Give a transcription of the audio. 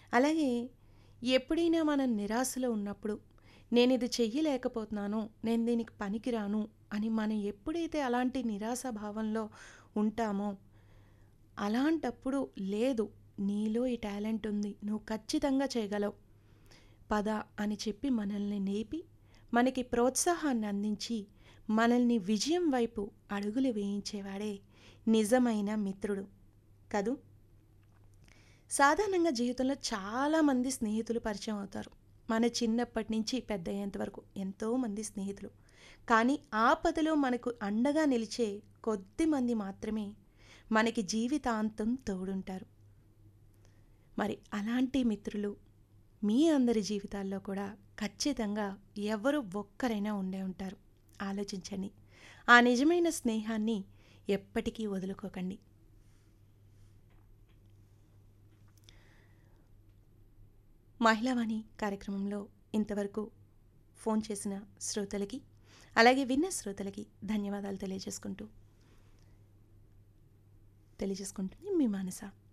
అలాగే ఎప్పుడైనా మనం నిరాశలో ఉన్నప్పుడు నేను ఇది చెయ్యలేకపోతున్నాను నేను దీనికి పనికిరాను అని మనం ఎప్పుడైతే అలాంటి నిరాశ భావంలో ఉంటామో అలాంటప్పుడు లేదు నీలో ఈ టాలెంట్ ఉంది నువ్వు ఖచ్చితంగా చేయగలవు పద అని చెప్పి మనల్ని నేపి మనకి ప్రోత్సాహాన్ని అందించి మనల్ని విజయం వైపు అడుగులు వేయించేవాడే నిజమైన మిత్రుడు కదూ సాధారణంగా జీవితంలో చాలామంది స్నేహితులు పరిచయం అవుతారు మన చిన్నప్పటి నుంచి పెద్ద అయ్యేంత వరకు ఎంతోమంది స్నేహితులు కానీ ఆపదలో మనకు అండగా నిలిచే కొద్ది మంది మాత్రమే మనకి జీవితాంతం తోడుంటారు మరి అలాంటి మిత్రులు మీ అందరి జీవితాల్లో కూడా ఖచ్చితంగా ఎవరు ఒక్కరైనా ఉండే ఉంటారు ఆలోచించండి ఆ నిజమైన స్నేహాన్ని ఎప్పటికీ వదులుకోకండి మహిళావాణి కార్యక్రమంలో ఇంతవరకు ఫోన్ చేసిన శ్రోతలకి అలాగే విన్న శ్రోతలకి ధన్యవాదాలు తెలియజేసుకుంటూ తెలియజేసుకుంటుంది మీ మానస